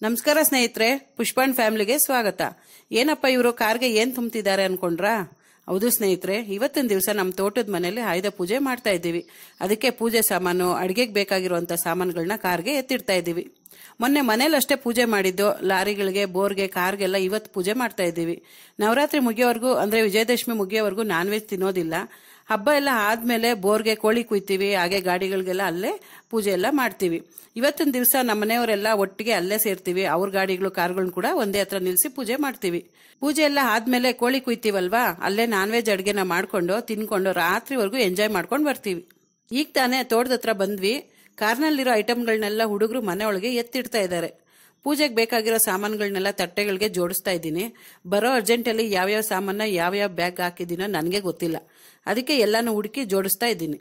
ನಮಸ್ಕಾರ ಸ್ನೇಹಿತರೆ ಪುಷ್ಪಣ್ ಫ್ಯಾಮಿಲಿಗೆ ಸ್ವಾಗತ ಏನಪ್ಪ ಇವರು ಕಾರ್ಗೆ ಏನ್ ತುಂಬ್ತಿದ್ದಾರೆ ಅನ್ಕೊಂಡ್ರಾ ಹೌದು ಸ್ನೇಹಿತರೆ ಇವತ್ತಿನ ದಿವಸ ನಮ್ಮ ತೋಟದ ಮನೆಯಲ್ಲಿ ಆಯುಧ ಪೂಜೆ ಮಾಡ್ತಾ ಇದ್ದೀವಿ ಅದಕ್ಕೆ ಪೂಜೆ ಸಾಮಾನು ಅಡಿಗೆಗೆ ಬೇಕಾಗಿರುವಂತ ಸಾಮಾನುಗಳನ್ನ ಕಾರ್ಗೆ ಎತ್ತಿಡ್ತಾ ಇದ್ದೀವಿ ಮೊನ್ನೆ ಮನೇಲಿ ಅಷ್ಟೇ ಪೂಜೆ ಮಾಡಿದ್ದು ಲಾರಿಗಳಿಗೆ ಬೋರ್ಗೆ ಕಾರ್ಗೆಲ್ಲ ಇವತ್ತು ಪೂಜೆ ಮಾಡ್ತಾ ಇದ್ದೀವಿ ನವರಾತ್ರಿ ಮುಗಿಯೋವರೆಗೂ ಅಂದ್ರೆ ವಿಜಯದಶಮಿ ಮುಗಿಯೋವರೆಗೂ ನಾನ್ ವೆಜ್ ತಿನ್ನೋದಿಲ್ಲ ಹಬ್ಬ ಎಲ್ಲ ಆದ್ಮೇಲೆ ಬೋರ್ಗೆ ಕೋಳಿ ಕುಯ್ತೀವಿ ಹಾಗೆ ಗಾಡಿಗಳಿಗೆಲ್ಲ ಅಲ್ಲೇ ಪೂಜೆ ಎಲ್ಲ ಮಾಡ್ತೀವಿ ಇವತ್ತಿನ ದಿವಸ ನಮ್ಮ ಮನೆಯವರೆಲ್ಲ ಒಟ್ಟಿಗೆ ಅಲ್ಲೇ ಸೇರ್ತೀವಿ ಅವ್ರ ಗಾಡಿಗಳು ಕಾರ್ಗಳನ್ನ ಕೂಡ ಒಂದೇ ಹತ್ರ ನಿಲ್ಸಿ ಪೂಜೆ ಮಾಡ್ತೀವಿ ಪೂಜೆ ಎಲ್ಲ ಆದ್ಮೇಲೆ ಕೋಳಿ ಕುಯ್ತೀವಲ್ವಾ ಅಲ್ಲೇ ನಾನ್ ವೆಜ್ ಅಡ್ಗೆನ ಮಾಡ್ಕೊಂಡು ತಿನ್ಕೊಂಡು ರಾತ್ರಿವರೆಗೂ ಎಂಜಾಯ್ ಮಾಡ್ಕೊಂಡು ಬರ್ತೀವಿ ಈಗ ತಾನೇ ತೋಟದ ಹತ್ರ ಬಂದ್ವಿ ಕಾರ್ನಲ್ಲಿರೋ ಐಟಮ್ಗಳನ್ನೆಲ್ಲ ಹುಡುಗರು ಮನೆ ಒಳಗೆ ಎತ್ತಿಡ್ತಾ ಇದ್ದಾರೆ ಪೂಜೆಗೆ ಬೇಕಾಗಿರೋ ಸಾಮಾನುಗಳನ್ನೆಲ್ಲ ತಟ್ಟೆಗಳಿಗೆ ಜೋಡಿಸ್ತಾ ಇದ್ದೀನಿ ಬರೋ ಅರ್ಜೆಂಟಲ್ಲಿ ಯಾವ್ಯಾವ ಸಾಮಾನ ಯಾವ್ಯಾವ ಬ್ಯಾಗ್ ಹಾಕಿದ್ದೀನೋ ನನಗೆ ಗೊತ್ತಿಲ್ಲ ಅದಕ್ಕೆ ಎಲ್ಲಾನು ಹುಡುಕಿ ಜೋಡಿಸ್ತಾ ಇದ್ದೀನಿ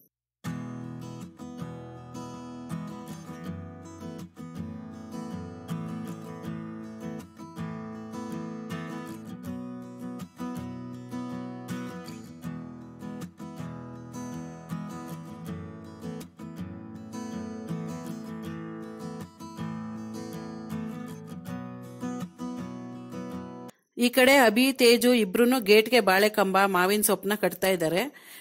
ಈ ಕಡೆ ಅಭಿ ತೇಜು ಇಬ್ರು ಗೇಟ್ಗೆ ಬಾಳೆ ಕಂಬ ಮಾವಿನ ಸೊಪ್ಪನ್ನ ಕಟ್ತಾ ಇದ್ದಾರೆ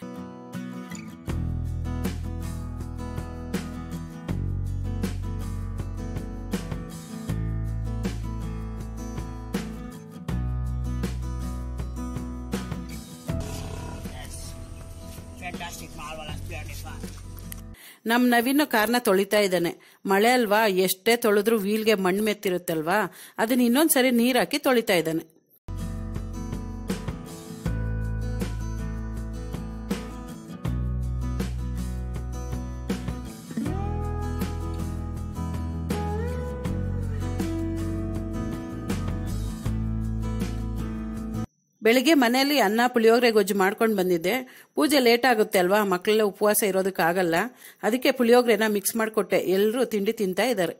Fantastic, marvelous, beautiful. ನಮ್ ನವೀನು ಕಾರ್ನ ತೊಳಿತಾ ಇದ್ದಾನೆ ಮಳೆ ಅಲ್ವಾ ಎಷ್ಟೇ ತೊಳೆದ್ರು ವೀಲ್ಗೆ ಮಣ್ಣು ಮೆತ್ತಿರುತ್ತಲ್ವಾ ಅದನ್ನ ಇನ್ನೊಂದ್ಸರಿ ನೀರ್ ಹಾಕಿ ತೊಳಿತಾ ಇದ್ದಾನೆ ಬೆಳಿಗ್ಗೆ ಮನೆಯಲ್ಲಿ ಅನ್ನ ಪುಳಿಯೋಗರೆ ಗೊಜ್ಜು ಮಾಡ್ಕೊಂಡು ಬಂದಿದ್ದೆ ಪೂಜೆ ಲೇಟ್ ಆಗುತ್ತೆ ಅಲ್ವಾ ಮಕ್ಕಳೆಲ್ಲ ಉಪವಾಸ ಇರೋದಕ್ಕಾಗಲ್ಲ ಅದಕ್ಕೆ ಪುಳಿಯೋಗರೆನ ಮಿಕ್ಸ್ ಮಾಡಿಕೊಟ್ಟೆ ಎಲ್ಲರೂ ತಿಂಡಿ ತಿಂತಾ ಇದ್ದಾರೆ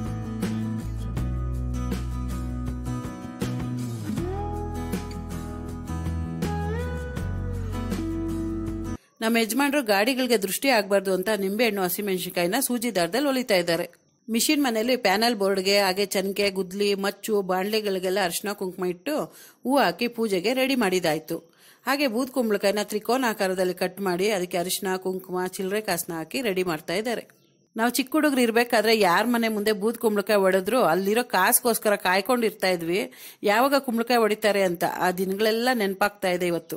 ನಮ್ಮ ಯಜಮಾನ್ರು ಗಾಡಿಗಳಿಗೆ ದೃಷ್ಟಿ ಆಗಬಾರ್ದು ಅಂತ ನಿಂಬೆಹಣ್ಣು ಹಸಿಮೆಣಸಿನಕಾಯಿನ ಸೂಜಿ ದಾರದಲ್ಲಿ ಹೊಲಿತಾ ಇದ್ದಾರೆ ಮಿಷಿನ್ ಮನೆಯಲ್ಲಿ ಪ್ಯಾನಲ್ ಬೋರ್ಡ್ಗೆ ಹಾಗೆ ಚನಕೆ ಗುದ್ಲಿ ಮಚ್ಚು ಬಾಣ್ಲೆಗಳಿಗೆಲ್ಲ ಅರಿಶಿನ ಕುಂಕುಮ ಇಟ್ಟು ಹೂ ಹಾಕಿ ಪೂಜೆಗೆ ರೆಡಿ ಮಾಡಿದಾಯ್ತು ಹಾಗೆ ಬೂದ್ ಕುಂಬಳಕಾಯಿನ ತ್ರಿಕೋನ ಆಕಾರದಲ್ಲಿ ಕಟ್ ಮಾಡಿ ಅದಕ್ಕೆ ಅರಿಶಿನ ಕುಂಕುಮ ಚಿಲ್ಲರೆ ಕಾಸನ್ನ ಹಾಕಿ ರೆಡಿ ಮಾಡ್ತಾ ಇದ್ದಾರೆ ನಾವು ಚಿಕ್ಕ ಹುಡುಗರು ಇರ್ಬೇಕಾದ್ರೆ ಯಾರ ಮನೆ ಮುಂದೆ ಬೂದ್ ಕುಂಬಳಕಾಯಿ ಹೊಡೆದ್ರು ಅಲ್ಲಿರೋ ಕಾಸ್ಗೋಸ್ಕರ ಕಾಯ್ಕೊಂಡಿರ್ತಾ ಇದ್ವಿ ಯಾವಾಗ ಕುಂಬಳಕಾಯಿ ಹೊಡಿತಾರೆ ಅಂತ ಆ ದಿನಗಳೆಲ್ಲ ನೆನಪಾಗ್ತಾ ಇದೆ ಇವತ್ತು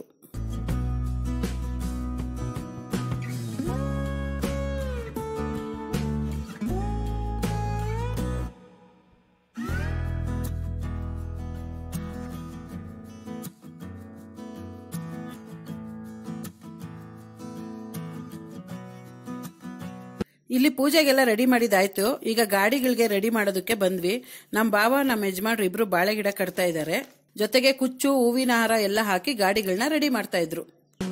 ಇಲ್ಲಿ ಪೂಜೆಗೆಲ್ಲ ರೆಡಿ ಮಾಡಿದಾಯ್ತು ಈಗ ಗಾಡಿಗಳಿಗೆ ರೆಡಿ ಮಾಡೋದಕ್ಕೆ ಬಂದ್ವಿ ನಮ್ ಬಾವ ನಮ್ಮ ಯಜಮಾನ್ರು ಇಬ್ರು ಬಾಳೆ ಗಿಡ ಕಟ್ತಾ ಇದ್ದಾರೆ ಜೊತೆಗೆ ಕುಚ್ಚು ಹೂವಿನ ಹಾರ ಎಲ್ಲ ಹಾಕಿ ಗಾಡಿಗಳನ್ನ ರೆಡಿ ಮಾಡ್ತಾ ಇದ್ರು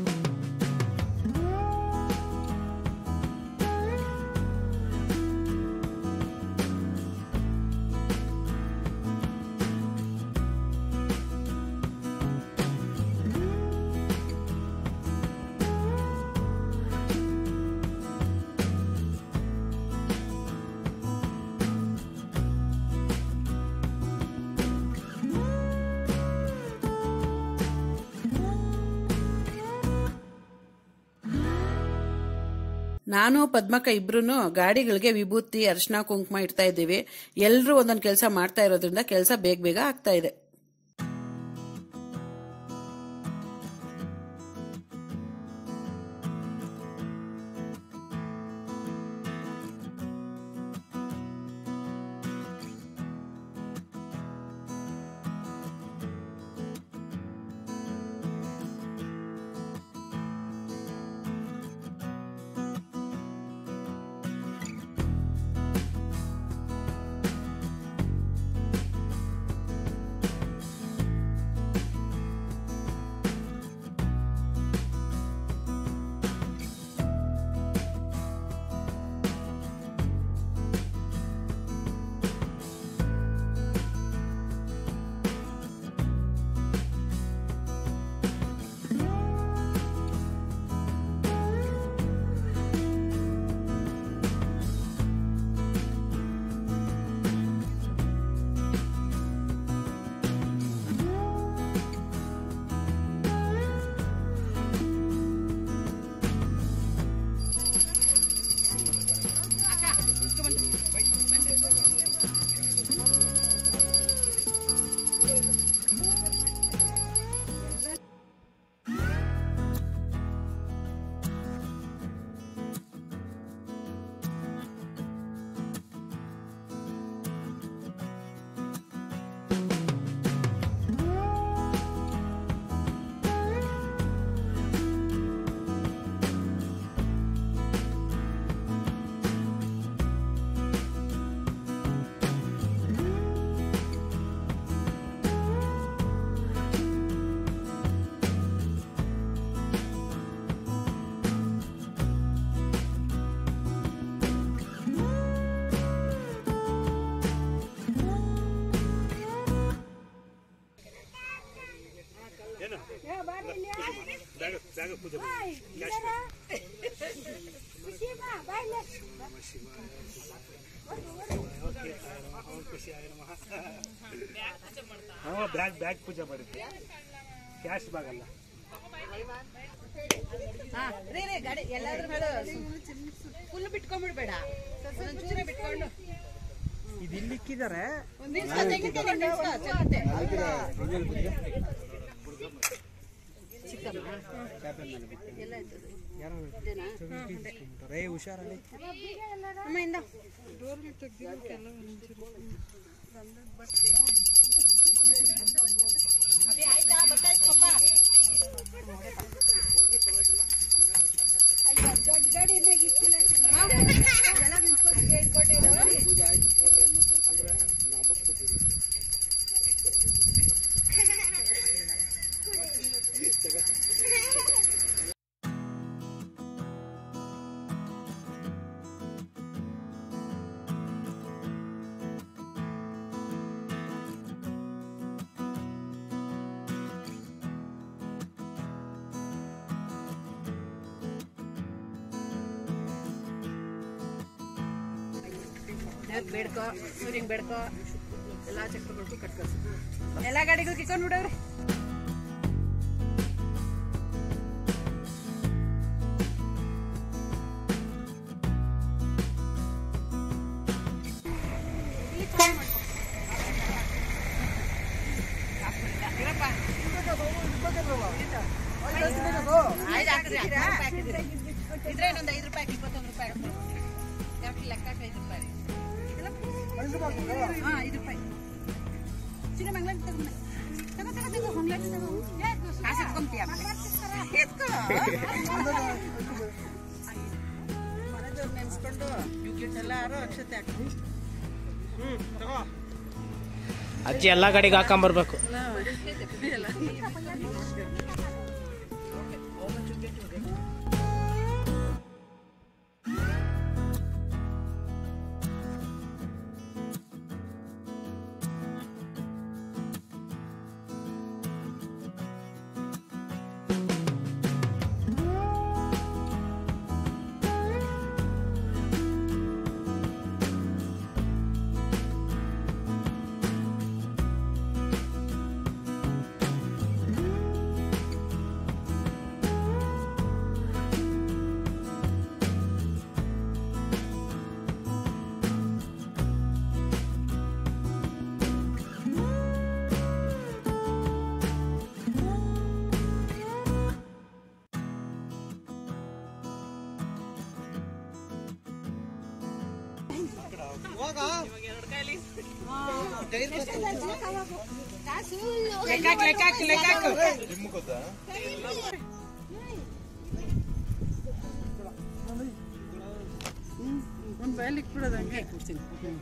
ನಾನು ಪದ್ಮಕ್ಕ ಇಬ್ರು ಗಾಡಿಗಳಿಗೆ ವಿಭೂತಿ ಅರಿಶಿನ ಕುಂಕುಮ ಇಡ್ತಾ ಇದ್ದೀವಿ ಎಲ್ಲರೂ ಒಂದೊಂದು ಕೆಲಸ ಮಾಡ್ತಾ ಇರೋದ್ರಿಂದ ಕೆಲಸ ಬೇಗ ಬೇಗ ಆಗ್ತಾ ಇದೆ ಬೇಗ ಪೂಜೆ ಮಾಡಿ ನಾವು ಬ್ಯಾಗ್ ಬ್ಯಾಗ್ ಪೂಜೆ ಮಾಡಿದ್ವಿ ಕ್ಯಾಶ್ ಬ್ಯಾಗ್ ಅಲ್ಲ ರೀ ರೀ ಗಾಡಿ ಎಲ್ಲಾದ್ರ ಮೇಲೆ ಫುಲ್ ಬಿಟ್ಕೊಂಡ್ಬಿಡ್ಬೇಡ ಒಂಚೂರೇ ಬಿಟ್ಕೊಂಡು ಇದು ಇಲ್ಲಿ ಇಕ್ಕಿದ್ದಾರೆ ಒಂದ್ ನಿಮಿಷ ತೆಗಿತೀನಿ, ನಿಮಿಷ, ಚಲತೆ. ಎಲ್ಲ ಆಯ್ತದೆ. ಇದೇನಾ? ರೇ ಹುಷಾರಲ್ಲಿ ಅಮ್ಮ ಇಂದ. ಅದೇ ಆಯ್ತಾ? ಗೊತ್ತಾಯ್ತು ಪಪ್ಪ? ಅಯ್ಯೋ, ದೊಡ್ಡ ಗಾಡಿ ಇನ್ನಾಗ ಇಕ್ಕಿಲ್ಲ ಕಣೆ. ಎಲ್ಲ ನಿಂತ್ಕೊಂಡು ಕೇಳ್ಕೊಟ್ಟಿರೋ. ದೇವ್ರ್ ಬೇಡ್ಕೊ ಸೂರ್ಯಂಗ್ ಬೇಡ್ಕೊ ಎಲ್ಲಾ ಚಕ್ರಗಳಿಗೂ ಕಟ್ಕೊಳ್ಸಿ ಎಲ್ಲ ಗಾಡಿಗೂ ಕಿತ್ಕೊಂಡು ಬಿಡವ್ರಿ ಇದ್ರೆ ಇನ್ನೊಂದು ಐದು ರೂಪಾಯಿ ಇಪ್ಪತ್ತೊಂದು ರೂಪಾಯಿ ಯಾಕೆ ಲೆಕ್ಕ ಐದು ರೂಪಾಯಿ ಹಾ ಐದು ರೂಪಾಯಿ ಚಿನ್ನ ಮಂಗ್ಳಾರ ತಗೊಂಡೆ ತಗೋ ತಗೋ ತಗೋ ಮಂಗ್ಳಾರ ತಗೋ ಕಾಸು ಎತ್ಕೊಂತೀಯ ಎತ್ಕೋ ಮನೆದವ್ರು ನೆನ್ಸ್ಕೊಂಡು ಎಲ್ಲಾರು ಅಕ್ಷತೆ ಹಾಕಿ ಅಜ್ಜಿ ಎಲ್ಲಾ ಗಾಡಿಗೆ ಹಾಕೊಂಬರ್ಬೇಕು ಲೆಕ್ಕಾಕ್ ಲೆಕ್ಕಾಕ್ ಲೆಕ್ಕಾಕ್ ಒಂದು ಬಯಲ್ ಇಕ್ಬಿಡೋದು ಹಂಗೆ ಕೊಡ್ತೀನಿ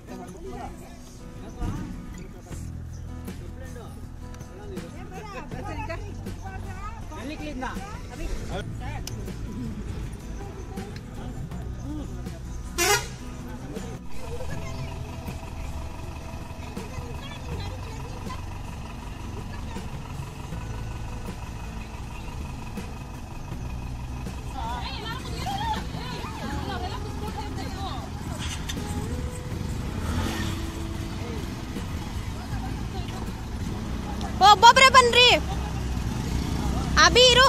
ಒಬ್ಬೊಬ್ರೆ ಬನ್ರಿ ಅಭಿ ಇರು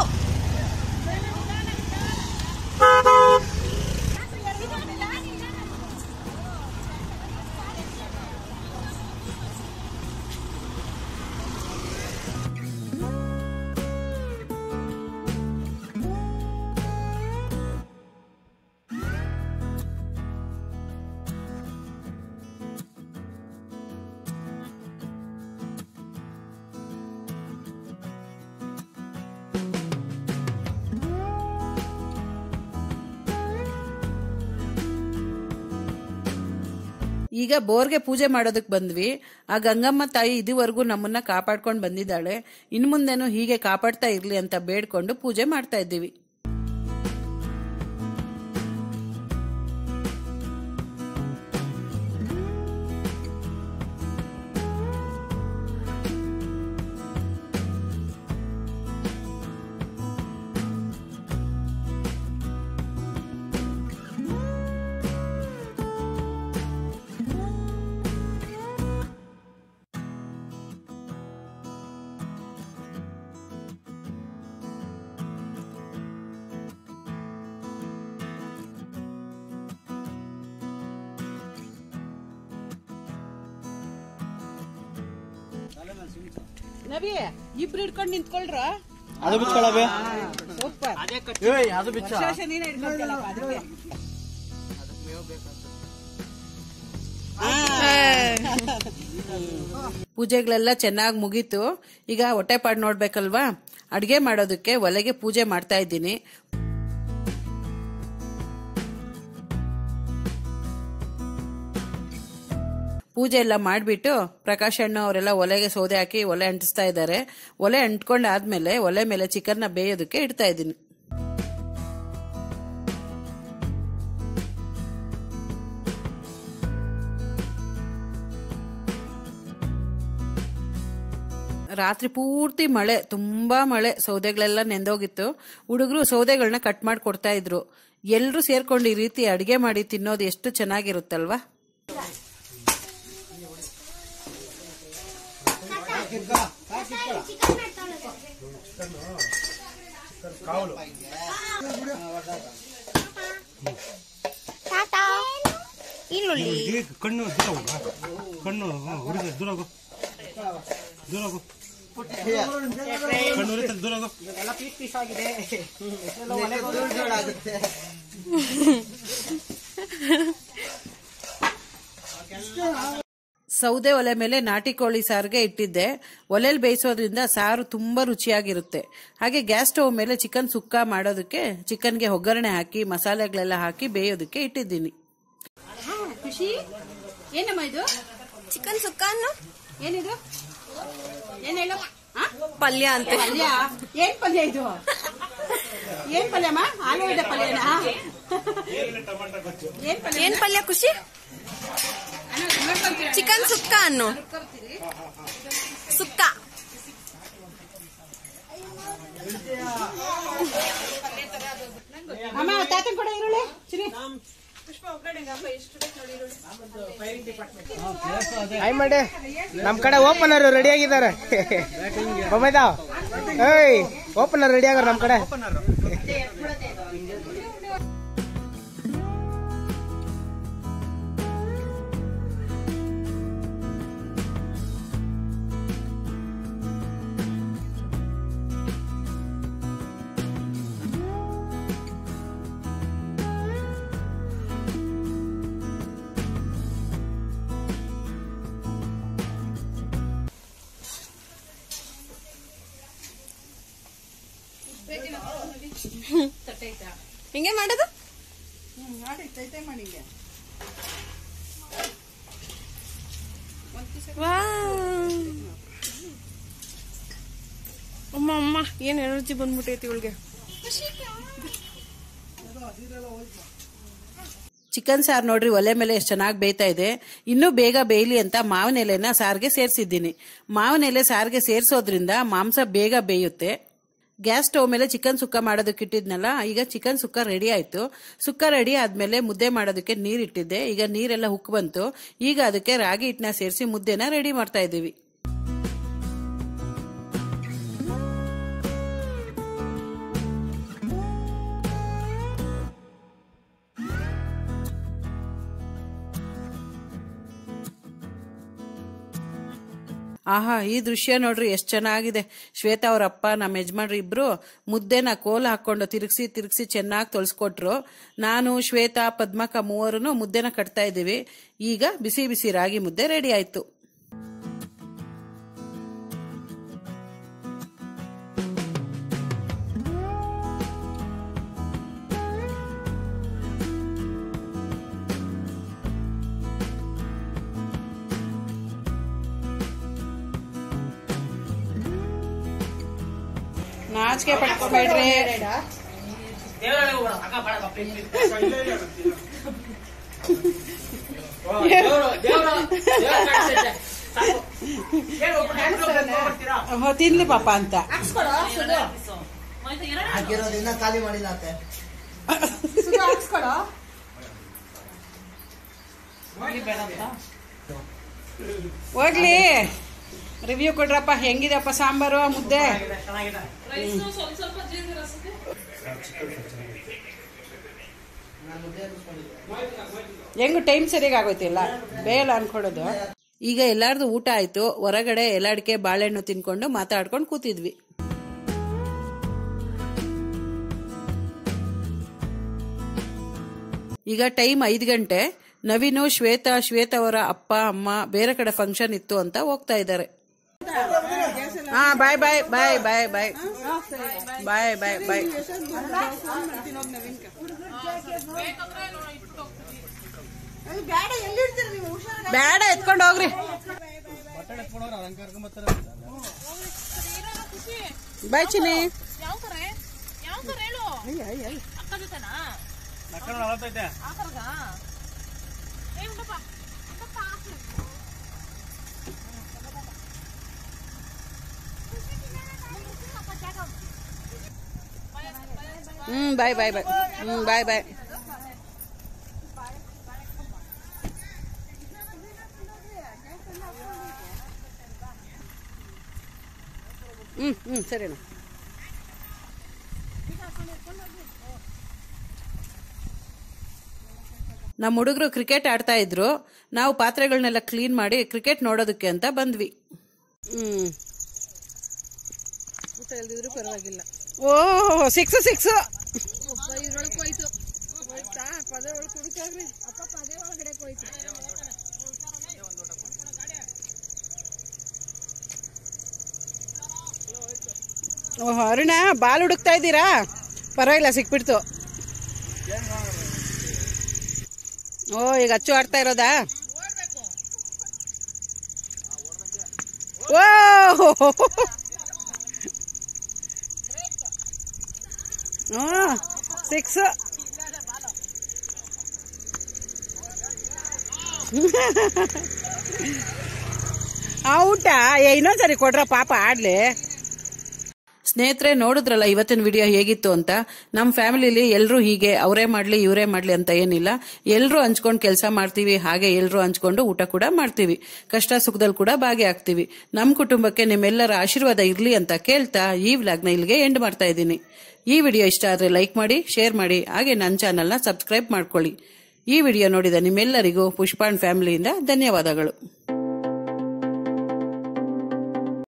ಈಗ ಬೋರ್ಗೆ ಪೂಜೆ ಮಾಡೋದಕ್ ಬಂದ್ವಿ ಆ ಗಂಗಮ್ಮ ತಾಯಿ ಇದುವರೆಗೂ ನಮ್ಮನ್ನ ಕಾಪಾಡ್ಕೊಂಡು ಬಂದಿದ್ದಾಳೆ ಇನ್ ಮುಂದೆನೂ ಹೀಗೆ ಕಾಪಾಡ್ತಾ ಇರ್ಲಿ ಅಂತ ಬೇಡ್ಕೊಂಡು ಪೂಜೆ ಮಾಡ್ತಾ ಇದ್ದೀವಿ ನಬಿ ಇಬ್ರು ಹಿಡ್ಕೊಂಡು ನಿಂತ್ಕೊಳ್ರ ಅದು ಬಿಚ್ಕೊಳ್ಳಬೇ ಸೂಪರ್ ಏಯ್ ಅದು ಬಿಚ್ಚ ವರ್ಷ ನೀನೇ ಹಿಡ್ಕೊಳ್ತೀಯಲ್ಲಪ್ಪ ಅದಕ್ಕೆ ಪೂಜೆಗಳೆಲ್ಲ ಚೆನ್ನಾಗಿ ಮುಗೀತು ಈಗ ಹೊಟ್ಟೆಪಾಡು ನೋಡ್ಬೇಕಲ್ವಾ ಅಡ್ಗೆ ಮಾಡೋದಕ್ಕೆ ಒಲೆಗೆ ಪೂಜೆ ಮಾಡ್ತಾ ಇದ್ದೀನಿ ಪೂಜೆ ಎಲ್ಲ ಮಾಡಿಬಿಟ್ಟು ಪ್ರಕಾಶ್ ಅಣ್ಣ ಅವರೆಲ್ಲ ಒಲೆಗೆ ಸೌದೆ ಹಾಕಿ ಒಲೆ ಅಂಟಿಸ್ತಾ ಇದ್ದಾರೆ ಒಲೆ ಅಂಟ್ಕೊಂಡಾದ್ಮೇಲೆ ಒಲೆ ಮೇಲೆ ಚಿಕನ್ನ ಬೇಯೋದಕ್ಕೆ ಇಡ್ತಾ ಇದ್ದೀನಿ ರಾತ್ರಿ ಪೂರ್ತಿ ಮಳೆ ತುಂಬಾ ಮಳೆ ಸೌದೆಗಳೆಲ್ಲ ನೆಂದೋಗಿತ್ತು ಹುಡುಗರು ಸೌದೆಗಳನ್ನ ಕಟ್ ಮಾಡಿ ಕೊಡ್ತಾ ಇದ್ರು ಎಲ್ರೂ ಸೇರ್ಕೊಂಡು ಈ ರೀತಿ ಅಡಿಗೆ ಮಾಡಿ ತಿನ್ನೋದು ಎಷ್ಟು ಚೆನ್ನಾಗಿರುತ್ತಲ್ವಾ ಟಾಟಾ ಈರುಳ್ಳಿ ಈ ಕಣ್ಣು ದೂರ ಹೋಗು ಕಣ್ಣು ಹುಡುಗ ದೂರ ಹೋಗು ದೂರ ಹೋಗು ಕಣ್ಣು ಉರಿತದೆ, ದೂರ ಹೋಗು ಸೌದೆ ಒಲೆ ಮೇಲೆ ನಾಟಿ ಕೋಳಿ ಸಾರಿಗೆ ಇಟ್ಟಿದ್ದೆ ಒಲೆಯಲ್ಲಿ ಬೇಯಿಸೋದ್ರಿಂದ ಸಾರು ತುಂಬಾ ರುಚಿಯಾಗಿರುತ್ತೆ ಹಾಗೆ ಗ್ಯಾಸ್ ಸ್ಟವ್ ಮೇಲೆ ಚಿಕನ್ ಸುಕ್ಕ ಮಾಡೋದಕ್ಕೆ ಚಿಕನ್ಗೆ ಒಗ್ಗರಣೆ ಹಾಕಿ ಮಸಾಲೆಗಳೆಲ್ಲ ಹಾಕಿ ಬೇಯೋದಕ್ಕೆ ಇಟ್ಟಿದ್ದೀನಿ ಖುಷಿ ಏನಮ್ಮ ಇದು ಚಿಕನ್ ಸುಕ್ಕನ್ನು ಏನಿದು ಏನ್ ಹೇಳು ಆ? ಪಲ್ಯ ಅಂತೆ ಪಲ್ಯ ಏನ್ ಪಲ್ಯ ಇದು ಏನ್ ಪಲ್ಯಮ್ಮ ಆಲೂಗಡ್ಡೆ ಪಲ್ಯನಾ ಏನ್ ಪಲ್ಯ ಏನ್ ಪಲ್ಯ ಖುಷಿ ಚಿಕನ್ ಸುಕ್ಕ ಅನ್ನು ಸುಕ್ಕ ಅಮ್ಮ ತಾತನ್ ಕೂಡ ಈರುಳ್ಳಿ ಚಿರಿ ಹಾಯ್ ಮಾಡಿ ನಮ್ ಕಡೆ ಓಪನರ್ ರೆಡಿ ಆಗಿದ್ದಾರೆ ಬೊಮ್ಮೆದಾವ್ ಏಯ್ ಓಪನರ್ ರೆಡಿ ಆಗಾರ ನಮ್ ಕಡೆ ಹಿಂಗೆ ಮಾಡೋದು ವಾ ಅಮ್ಮ ಅಮ್ಮ ಏನ್ ಎನರ್ಜಿ ಬಂದ್ಬಿಟ್ಟೈತಿ ಇವಳಿಗೆ ಚಿಕನ್ ಸಾರು ನೋಡ್ರಿ ಒಲೆ ಮೇಲೆ ಎಷ್ಟು ಚೆನ್ನಾಗಿ ಬೇಯ್ತಾ ಇದೆ ಇನ್ನೂ ಬೇಗ ಬೇಯಲಿ ಅಂತ ಮಾವಿನ ಎಲೆನ ಸಾರಿಗೆ ಸೇರಿಸಿದ್ದೀನಿ ಮಾವಿನ ಎಲೆ ಸಾರಿಗೆ ಸೇರಿಸೋದ್ರಿಂದ ಮಾಂಸ ಬೇಗ ಬೇಯುತ್ತೆ ಗ್ಯಾಸ್ ಸ್ಟವ್ ಮೇಲೆ ಚಿಕನ್ ಸುಕ್ಕ ಮಾಡೋದಕ್ಕೆ ಇಟ್ಟಿದ್ನಲ್ಲ ಈಗ ಚಿಕನ್ ಸುಕ್ಕ ರೆಡಿ ಆಯ್ತು ಸುಕ್ಕ ರೆಡಿ ಆದ್ಮೇಲೆ ಮುದ್ದೆ ಮಾಡೋದಕ್ಕೆ ನೀರ್ ಇಟ್ಟಿದ್ದೆ ಈಗ ನೀರೆಲ್ಲ ಹುಕ್ ಬಂತು ಈಗ ಅದಕ್ಕೆ ರಾಗಿ ಹಿಟ್ಟನ್ನ ಸೇರಿಸಿ ಮುದ್ದೆನ ರೆಡಿ ಮಾಡ್ತಾ ಇದ್ದೀವಿ ಆಹಾ ಈ ದೃಶ್ಯ ನೋಡ್ರಿ ಎಷ್ಟು ಚೆನ್ನಾಗಿದೆ ಶ್ವೇತಾ ಅವ್ರ ಅಪ್ಪ ನಮ್ಮ ಯಜಮಾನ್ರು ಇಬ್ರು ಮುದ್ದೆನ ಕೋಲ್ ಹಾಕೊಂಡು ತಿರುಗಿಸಿ ತಿರುಗಿಸಿ ಚೆನ್ನಾಗಿ ತೊಳ್ಸ್ಕೊಟ್ರು ನಾನು ಶ್ವೇತಾ ಪದ್ಮಕ ಮೂವರು ಮುದ್ದೆನ ಕಟ್ತಾ ಇದ್ದೀವಿ ಈಗ ಬಿಸಿ ಬಿಸಿ ರಾಗಿ ಮುದ್ದೆ ರೆಡಿ ಆಯ್ತು ನಾಚಿಕೆ ಪಡ್ಕೋಬೇಡ್ರಿ ಹೋ, ತಿನ್ಲಿ ಪಾಪ ಅಂತ ಹಾಕಿರೋದ್ರಿಂದ ಖಾಲಿ ಮಾಡಿಲ್ಲ ಅತ್ತೆ ಹೋಗ್ಲಿ ರಿವ್ಯೂ ಕೊಡ್ರಪ್ಪ ಹೆಂಗಿದೆಪ್ಪ ಸಾಂಬಾರು ಮುದ್ದೆ ಹೆಂಗು ಟೈಮ್ ಸರಿಯಾಗಿ ಆಗೋಯ್ತಿಲ್ಲ ಬೇಯಲ್ಲ ಅನ್ಕೊಡೋದು ಈಗ ಎಲ್ಲಾರ್ದು ಊಟ ಆಯ್ತು ಹೊರಗಡೆ ಎಲ್ಲಾಡಿಕೆ ಬಾಳೆಹಣ್ಣು ತಿನ್ಕೊಂಡು ಮಾತಾಡ್ಕೊಂಡು ಕೂತಿದ್ವಿ ಈಗ ಟೈಮ್ ಐದು ಗಂಟೆ ನವೀನು ಶ್ವೇತಾ ಶ್ವೇತಾ ಅವರ ಅಪ್ಪ ಅಮ್ಮ ಬೇರೆ ಕಡೆ ಫಂಕ್ಷನ್ ಇತ್ತು ಅಂತ ಹೋಗ್ತಾ ಇದ್ದಾರೆ ಹಾ ಬಾಯ್ ಬಾಯ್ ಬಾಯ್ ಬಾಯ್ ಬಾಯ್ ಬಾಯ್ ಬಾಯ್ ಬಾಯ್ ಬೇಡ ಎತ್ಕೊಂಡು ಹೋಗ್ರಿ ಬಾಯ್ ಚಿನ್ನಿ ಯಾವ ಕರೆ ಯಾವ ಕರೆ ಹೇಳು ಅಕ್ಕ ಜೊತೆನಾ ಆಕರ್ಗ ಏ ಉಂಟಪ್ಪ ಉಂಟಪ್ಪ ಹಾಕು. ಹ್ಮ್ ಬಾಯ್ ಬಾಯ್ ಬಾಯ್ ಹ್ಮ್ ಬಾಯ್ ಬಾಯ್ ಹ್ಮ್ ಹ್ಮ್ ಸರಿನಾ ನಮ್ಮ ಹುಡುಗರು ಕ್ರಿಕೆಟ್ ಆಡ್ತಾ ಇದ್ರು ನಾವು ಪಾತ್ರೆಗಳನ್ನೆಲ್ಲ ಕ್ಲೀನ್ ಮಾಡಿ ಕ್ರಿಕೆಟ್ ನೋಡೋದಕ್ಕೆ ಅಂತ ಬಂದ್ವಿ ಹ್ಮ್ ಪರವಾಗಿಲ್ಲ ಓ ಸಿಕ್ಸ್ ಸಿಕ್ಸ್ ಓಹೋ ಅರುಣ ಬಾಲ್ ಹುಡುಕ್ತಾ ಇದ್ದೀರಾ ಪರವಾಗಿಲ್ಲ ಸಿಕ್ಬಿಡ್ತು ಓ ಈಗ ಅಚ್ಚು ಆಡ್ತಾ ಇರೋದಾ ಓ ಸಿಕ್ಸ್ ಔಟಾ ಏ ಇನ್ನೊಂದ್ಸರಿ ಕೊಡ್ರ ಪಾಪ ಆಡ್ಲಿ ಸ್ನೇಹಿತರೆ ನೋಡಿದ್ರಲ್ಲ ಇವತ್ತಿನ ವಿಡಿಯೋ ಹೇಗಿತ್ತು ಅಂತ ನಮ್ಮ ಫ್ಯಾಮಿಲಿಲಿ ಎಲ್ಲರೂ ಹೀಗೆ ಅವರೇ ಮಾಡ್ಲಿ ಇವರೇ ಮಾಡ್ಲಿ ಅಂತ ಏನಿಲ್ಲ ಎಲ್ಲರೂ ಹಂಚ್ಕೊಂಡು ಕೆಲಸ ಮಾಡ್ತೀವಿ ಹಾಗೆ ಎಲ್ಲರೂ ಹಂಚ್ಕೊಂಡು ಊಟ ಕೂಡ ಮಾಡ್ತೀವಿ ಕಷ್ಟ ಸುಖದಲ್ಲಿ ಕೂಡ ಭಾಗಿಯಾಗ್ತೀವಿ ನಮ್ಮ ಕುಟುಂಬಕ್ಕೆ ನಿಮ್ಮೆಲ್ಲರ ಆಶೀರ್ವಾದ ಇರಲಿ ಅಂತ ಕೇಳ್ತಾ ಈ ವ್ಲಾಗ್ನ ಇಲ್ಲಿಗೆ ಎಂಡ್ ಮಾಡ್ತಾ ಇದ್ದೀನಿ ಈ ವಿಡಿಯೋ ಇಷ್ಟ ಆದರೆ ಲೈಕ್ ಮಾಡಿ ಶೇರ್ ಮಾಡಿ ಹಾಗೆ ನನ್ನ ಚಾನಲ್ನ ಸಬ್ಸ್ಕ್ರೈಬ್ ಮಾಡ್ಕೊಳ್ಳಿ ಈ ವಿಡಿಯೋ ನೋಡಿದ ನಿಮ್ಮೆಲ್ಲರಿಗೂ ಪುಷ್ಪಾಣ್ ಫ್ಯಾಮಿಲಿಯಿಂದ ಧನ್ಯವಾದಗಳು